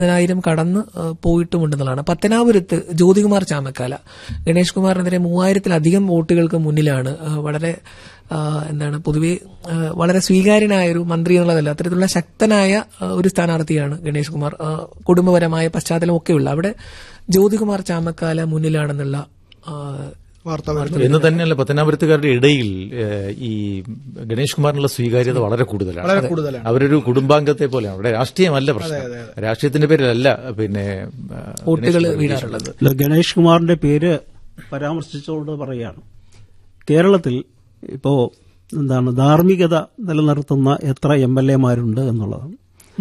പതിനായിരം കടന്ന് ആ, പോയിട്ടുമുണ്ടെന്നുള്ളതാണ് പത്തനാപുരത്ത് ജ്യോതികുമാർ ചാമക്കാല ഗണേഷ് കുമാറിനെതിരെ മൂവായിരത്തിലധികം വോട്ടുകൾക്ക് മുന്നിലാണ് ആ, വളരെ ആ, എന്താണ് പൊതുവെ ആ, വളരെ സ്വീകാര്യനായ ഒരു മന്ത്രി എന്നുള്ളതല്ല അത്തരത്തിലുള്ള ശക്തനായ ആ, ഒരു സ്ഥാനാർത്ഥിയാണ് ഗണേഷ് കുമാർ ആ, കുടുംബപരമായ പശ്ചാത്തലമൊക്കെയുള്ള അവിടെ ജ്യോതികുമാർ ചാമക്കാല മുന്നിലാണെന്നുള്ള ആ, വാർത്ത എന്ന് തന്നെയല്ല പത്തനാപുരത്തുകാരുടെ ഇടയിൽ ഏഹ്, ഈ ഗണേഷ് കുമാറിനുള്ള സ്വീകാര്യത വളരെ കൂടുതലാണ് വളരെ കൂടുതലാണ് അവരൊരു കുടുംബാംഗത്തെ പോലെയാണ് അവിടെ രാഷ്ട്രീയമല്ല പ്രശ്നം രാഷ്ട്രീയത്തിന്റെ പേരിലല്ല പിന്നെ ആ, വോട്ടുകൾ ഗണേഷ് വീഴാറുള്ളത് ഇല്ല, ഗണേഷ് കുമാറിന്റെ പേര് പരാമർശിച്ചുകൊണ്ട് പറയുകയാണ് കേരളത്തിൽ ഇപ്പോ എന്താണ് ധാർമ്മികത നിലനിർത്തുന്ന എത്ര എം എൽ എമാരുണ്ട് എന്നുള്ളതാണ്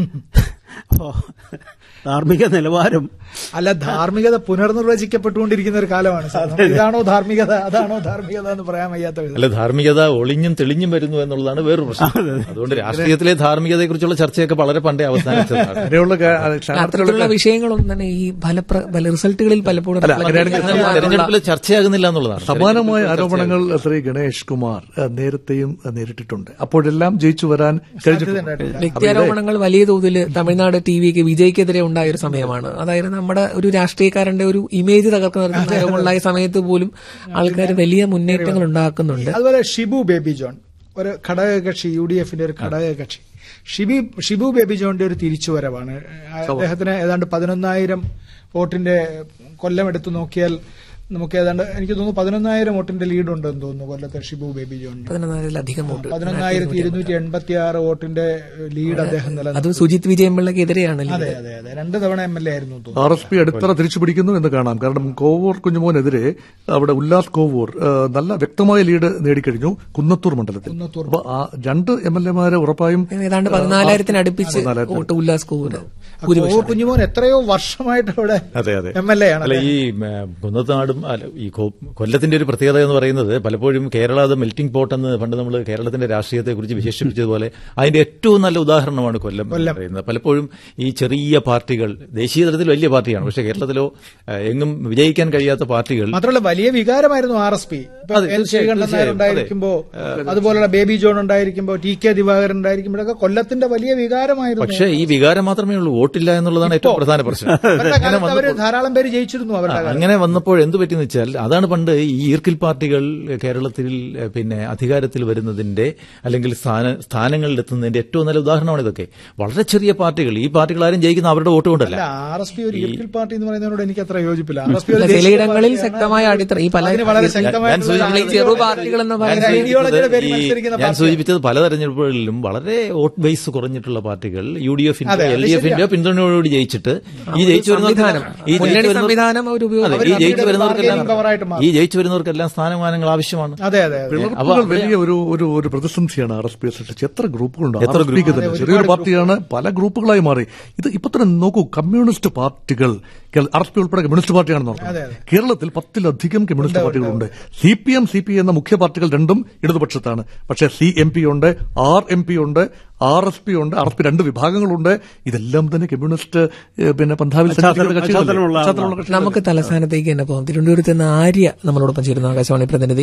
അപ്പോ ധാർമ്മിക നിലവാരം അല്ല ധാർമ്മികത പുനർനിർവചിക്കപ്പെട്ടുകൊണ്ടിരിക്കുന്ന ഒരു കാലമാണ് സാർ. നമുക്ക് ഇതാണോ ധാർമ്മികത അതാണോ ധാർമ്മികത എന്ന് പറയാൻ വയ്യാത്ത വിധം. അല്ല ധാർമ്മികത ഒളിഞ്ഞും തെളിഞ്ഞും വരുന്നു എന്നുള്ളതാണ് വേറൊരു പ്രശ്നം അതുകൊണ്ട് രാഷ്ട്രീയത്തിലെ ധാർമ്മികതയെക്കുറിച്ചുള്ള ചർച്ചയൊക്കെ വളരെ പണ്ടേ അവസാനിച്ചതാണ് അങ്ങനെയുള്ള കാ- അത്തരത്തിലുള്ള വിഷയങ്ങളൊന്നും തന്നെ ഈ ഫലപ്ര ഫല റിസൾട്ടുകളിൽ പലപ്പോഴും തെരഞ്ഞെടുപ്പിൽ ചർച്ചയാകുന്നില്ല എന്നുള്ളതാണ് സമാനമായ ആരോപണങ്ങൾ ശ്രീ ഗണേഷ് കുമാർ അഹ്, നേരത്തെയും അഹ്, നേരിട്ടിട്ടുണ്ട് അപ്പോഴെല്ലാം ജയിച്ചു വരാൻ കഴിഞ്ഞിട്ടുണ്ട് വ്യക്തിയാരോപണങ്ങൾ വലിയ തോതിൽ തമിഴ്നാട് ടി വിക്ക് വിജയ്ക്കെതിരെ ഉണ്ടായ ഒരു സമയമാണ് അതായത് നമ്മുടെ ഒരു രാഷ്ട്രീയക്കാരന്റെ ഒരു ഇമേജ് തകർക്കുന്ന ആരോപണമുണ്ടായ സമയത്ത് പോലും ആൾക്കാർ വലിയ മുന്നേറ്റങ്ങൾ ഉണ്ടാക്കുന്നുണ്ട് അതുപോലെ ഷിബു ബേബി ജോൺ ഒരു ഘടകകക്ഷി യു ഡി എഫിന്റെ ഒരു ഘടകകക്ഷി ഷിബി ഷിബു ബേബി ജോണിന്റെ ഒരു തിരിച്ചുവരവാണ് അദ്ദേഹത്തിന് ഏതാണ്ട് പതിനൊന്നായിരം വോട്ടിന്റെ കൊല്ലം എടുത്തു നോക്കിയാൽ നമുക്ക് ഏതാണ്ട് എനിക്ക് തോന്നുന്നു പതിനൊന്നായിരം വോട്ടിന്റെ ലീഡ് ഉണ്ടെന്ന് തോന്നുന്നു കൊല്ലത്തെ ഷിബു ബേബി ജോണിന് പതിനൊന്നായിരത്തിലധികം വോട്ട് പതിനൊന്നായിരത്തി ഇരുന്നൂറ്റി എൺപത്തി ആറ് വോട്ടിന്റെ ലീഡ് അദ്ദേഹം നിലനിർത്തി അതും സുജിത് വിജയമ്പിള്ളക്കെതിരെയാണ് അതെ അതെ അതെ രണ്ട് തവണ എം എൽ എ ആയിരുന്നു എന്ന് തോന്നുന്നു ആർ എസ് പി അടിത്തറ തിരിച്ചു പിടിക്കുന്നു എന്ന് കാണാം കാരണം കോവൂർ കുഞ്ഞുമോനെതിരെ അവിടെ ഉല്ലാസ് കോവൂർ അഹ്, നല്ല വ്യക്തമായ ലീഡ് നേടിക്കഴിഞ്ഞു കുന്നത്തൂർ മണ്ഡലത്തിൽ അപ്പൊ ആ രണ്ട് എം എൽ എമാരെ ഉറപ്പായും ഏതാണ്ട് പതിനാലായിരത്തിന് അടുപ്പിച്ച് വോട്ട് ഉല്ലാസ് കോവൂര് ഓ കുഞ്ഞുമോൻ എത്രയോ വർഷമായിട്ട് ഇവിടെ അതെ അതെ എം എൽ എ ആണ് അല്ല ഈ ഉം, കുന്നത്താടും അല്ല ഈ കൊ- കൊല്ലത്തിന്റെ ഒരു പ്രത്യേകത എന്ന് പറയുന്നത് പലപ്പോഴും കേരള അത് മെൽറ്റിംഗ് പോട്ട് എന്ന് പണ്ട് നമ്മൾ കേരളത്തിന്റെ രാഷ്ട്രീയത്തെ കുറിച്ച് വിശേഷിപ്പിച്ചതുപോലെ അതിന്റെ ഏറ്റവും നല്ല ഉദാഹരണമാണ് കൊല്ലം എന്ന് പറയുന്നത് പലപ്പോഴും ഈ ചെറിയ പാർട്ടികൾ ദേശീയ തലത്തിൽ വലിയ പാർട്ടിയാണ് പക്ഷേ കേരളത്തിലോ ഏഹ്, എങ്ങും വിജയിക്കാൻ കഴിയാത്ത പാർട്ടികൾ മാത്രമല്ല വലിയ വികാരമായിരുന്നു ആർ എസ് പി അതെ, എൻ തീർച്ചയായും, ശ്രീകണ്ഠൻ നായർ തീർച്ചയായും, ഉണ്ടായിരിക്കുമ്പോ അതുപോലുള്ള ബേബി ജോൺ ഉണ്ടായിരിക്കുമ്പോ ടി കെ ദിവാകരൻ ഉണ്ടായിരിക്കുമ്പോഴൊക്കെ കൊല്ലത്തിന്റെ വലിയ വികാരമായിരുന്നു പക്ഷേ ഈ വികാരം മാത്രമേ ഉള്ളൂ വോട്ടില്ല എന്നുള്ളതാണ് ഏറ്റവും പ്രധാന പ്രശ്നം അവരുടെ അങ്ങനെ കാലത്ത് അവര് വന്നപ്പോൾ ധാരാളം പേര് ജയിച്ചിരുന്നു അവരുടെ കാലത്ത്. അങ്ങനെ വന്നപ്പോൾ എന്ത് പറ്റിയെന്ന് വെച്ചാൽ അതാണ് പണ്ട് ഈ ഈർക്കിൽ പാർട്ടികൾ കേരളത്തിൽ ഏഹ്, പിന്നെ അധികാരത്തിൽ വരുന്നതിന്റെ അല്ലെങ്കിൽ സ്ഥാന സ്ഥാനങ്ങളിൽ എത്തുന്നതിന്റെ ഏറ്റവും നല്ല ഉദാഹരണമാണ് ഇതൊക്കെ വളരെ ചെറിയ പാർട്ടികൾ ഈ പാർട്ടികൾ ആരും ജയിക്കുന്ന അവരുടെ വോട്ട് കൊണ്ടല്ല അല്ല ആർ എസ് പി ഒരു ഇർക്കിൽ പാർട്ടി എന്ന് പറയുന്നതിനോട് എനിക്ക് അത്ര യോജിപ്പില്ല ആർ എസ് പി അല്ല, ചിലയിടങ്ങളിൽ ശക്തമായ അടിത്തറ ഈ പല അതിന് വളരെ ഞാൻ ശക്തമായിട്ടുള്ള സൂചിപ്പിച്ചത് നമ്മൾ ഈ ചെറു പാർട്ടികൾ എന്ന് അതിന് പറയുന്നത് ഐഡിയോളജിയുടെ പേരിൽ ഈ മത്സരിക്കുന്ന ഞാൻ പാർട്ടിയാണ്. സൂചിപ്പിച്ചത് പല തെരഞ്ഞെടുപ്പുകളിലും വളരെ വോട്ട് ബേസ് കുറഞ്ഞിട്ടുള്ള പാർട്ടികൾ യു ഡി എഫിന്റെ അതെ, അത് എൽ ഡി എഫിന്റെ പിന്തുണയോടുകൂടി ജയിച്ചിട്ട് ഈ ജയിച്ചു സംവിധാനം വരുന്നവർക്ക് ഈ മുന്നണി ജയിച്ചു വരുന്നവർക്ക് സംവിധാനം അവർ അതെ, ഉപയോഗിക്കും ഈ ജയിച്ചു അവരുടെ വരുന്നവർക്കെല്ലാം bargaining power ആയിട്ട് മാറും. ഈ ജയിച്ചു വരുന്നവർക്കെല്ലാം സ്ഥാനമാനങ്ങൾ ആവശ്യമാണ് അതെ അതെ അതെ പിളർപ്പുകൾ വലിയ ഒരു ഒരു ഒരു പ്രതിസന്ധിയാണ് ആർ എസ് പി സൃഷ്ടിച്ചത് എത്ര ഗ്രൂപ്പുകളുണ്ട് എത്ര ആർ എസ് പിക്ക് തന്നെ ചെറിയൊരു പാർട്ടിയാണ് പല ഗ്രൂപ്പുകളായി മാറി ഇത് ഇപ്പൊ തന്നെ നോക്കൂ കമ്മ്യൂണിസ്റ്റ് പാർട്ടികൾ ആർ എസ് പി ഉൾപ്പെടെ കമ്മ്യൂണിസ്റ്റ് പാർട്ടിയാണെന്ന് പറഞ്ഞു കേരളത്തിൽ പത്തിലധികം കമ്മ്യൂണിസ്റ്റ് പാർട്ടികളുണ്ട് C P M C P എന്ന മുഖ്യ പാർട്ടികൾ രണ്ടും ഇടതുപക്ഷത്താണ് പക്ഷേ സി എം പി ഉണ്ട് ആർ എം പി ഉണ്ട് ആർ എസ് പി ഉണ്ട് ആർ എസ് പി രണ്ട് വിഭാഗങ്ങളുണ്ട് ഇതെല്ലാം തന്നെ കമ്മ്യൂണിസ്റ്റ് ഏഹ്, പിന്നെ പന്ഥാവിൽ സഞ്ചരിക്കുന്ന കക്ഷികളല്ലേ? പശ്ചാത്തലമുള്ള പശ്ചാത്തലമുള്ള കക്ഷികളല്ലേ? നമുക്ക് തലസ്ഥാനത്തേക്ക് തന്നെ പോകാം തിരുവനന്തപുരത്ത് നിന്ന് ആര്യ നമ്മളോടൊപ്പം ചേരുന്നു ആകാശവാണി പ്രതിനിധി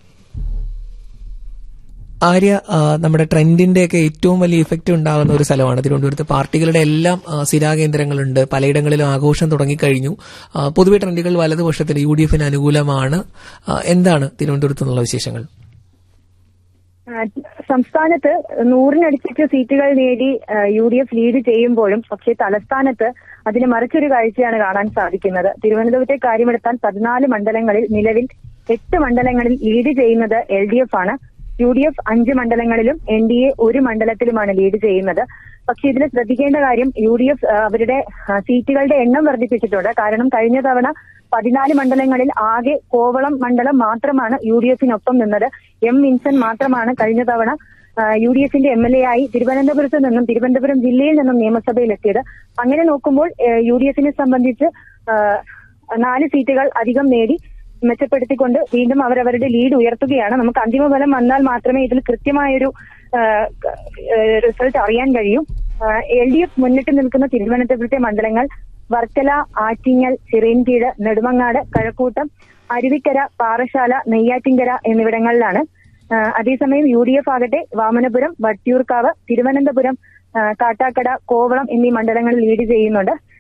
ആര്യ ആ, നമ്മുടെ ട്രെൻഡിന്റെ ഒക്കെ ഏറ്റവും വലിയ ഇഫക്റ്റ് ഉണ്ടാകുന്ന ഒരു സ്ഥലമാണ് തിരുവനന്തപുരത്ത് പാർട്ടികളുടെ എല്ലാം ആ, സ്ഥിരാകേന്ദ്രങ്ങളുണ്ട് പലയിടങ്ങളിലും ആഘോഷം തുടങ്ങിക്കഴിഞ്ഞു ആ, പൊതുവെ ട്രെൻഡുകൾ വലതുപക്ഷത്തിന് യു ഡി എഫിന് അനുകൂലമാണ് ആ, എന്താണ് തിരുവനന്തപുരത്ത് നിന്നുള്ള വിശേഷങ്ങൾ ആ, സംസ്ഥാനത്ത് നൂറിനടുപ്പിച്ച് സീറ്റുകൾ നേടി യു ഡി എഫ് ലീഡ് ചെയ്യുമ്പോഴും പക്ഷേ തലസ്ഥാനത്ത് അതിന് മറിച്ചൊരു കാഴ്ചയാണ് കാണാൻ സാധിക്കുന്നത് തിരുവനന്തപുരത്തെ കാര്യമെടുത്താൽ പതിനാല് മണ്ഡലങ്ങളിൽ നിലവിൽ എട്ട് മണ്ഡലങ്ങളിൽ ലീഡ് ചെയ്യുന്നത് എൽ ഡി എഫ് ആണ് യു ഡി എഫ് അഞ്ച് മണ്ഡലങ്ങളിലും എൻ ഡി എ ഒരു മണ്ഡലത്തിലുമാണ് ലീഡ് ചെയ്യുന്നത് പക്ഷെ ഇതിൽ ശ്രദ്ധിക്കേണ്ട കാര്യം യു ഡി എഫ് അവരുടെ ആ, സീറ്റുകളുടെ എണ്ണം വർദ്ധിപ്പിച്ചിട്ടുണ്ട് കാരണം കഴിഞ്ഞ തവണ പതിനാല് മണ്ഡലങ്ങളിൽ ആകെ കോവളം മണ്ഡലം മാത്രമാണ് യു ഡി എഫിനൊപ്പം നിന്നത് എം വിൻസൻ മാത്രമാണ് കഴിഞ്ഞ തവണ യു ഡി എഫിന്റെ എം എൽ എ ആയി തിരുവനന്തപുരത്ത് നിന്നും തിരുവനന്തപുരം ജില്ലയിൽ നിന്നും നിയമസഭയിലെത്തിയത് അങ്ങനെ നോക്കുമ്പോൾ യു ഡി എഫിനെ സംബന്ധിച്ച് ആ, നാല് സീറ്റുകൾ അധികം നേടി മെച്ചപ്പെടുത്തിക്കൊണ്ട് വീണ്ടും അവരവരുടെ ലീഡ് ഉയർത്തുകയാണ് നമുക്ക് അന്തിമ ഫലം വന്നാൽ മാത്രമേ ഇതിൽ കൃത്യമായൊരു റിസൾട്ട് അറിയാൻ കഴിയൂ എൽ ഡി എഫ് മുന്നിട്ട് നിൽക്കുന്ന തിരുവനന്തപുരത്തെ മണ്ഡലങ്ങൾ വർക്കല ആറ്റിങ്ങൽ ചിറയൻകീഴ് നെടുമങ്ങാട് കഴക്കൂട്ടം അരുവിക്കര പാറശാല നെയ്യാറ്റിങ്കര എന്നിവിടങ്ങളിലാണ് ആ, അതേസമയം യു ഡി എഫ് ആകട്ടെ വാമനപുരം വട്ടിയൂർക്കാവ് തിരുവനന്തപുരം ആ, കാട്ടാക്കട കോവളം എന്നീ മണ്ഡലങ്ങളിൽ ലീഡ് ചെയ്യുന്നുണ്ട്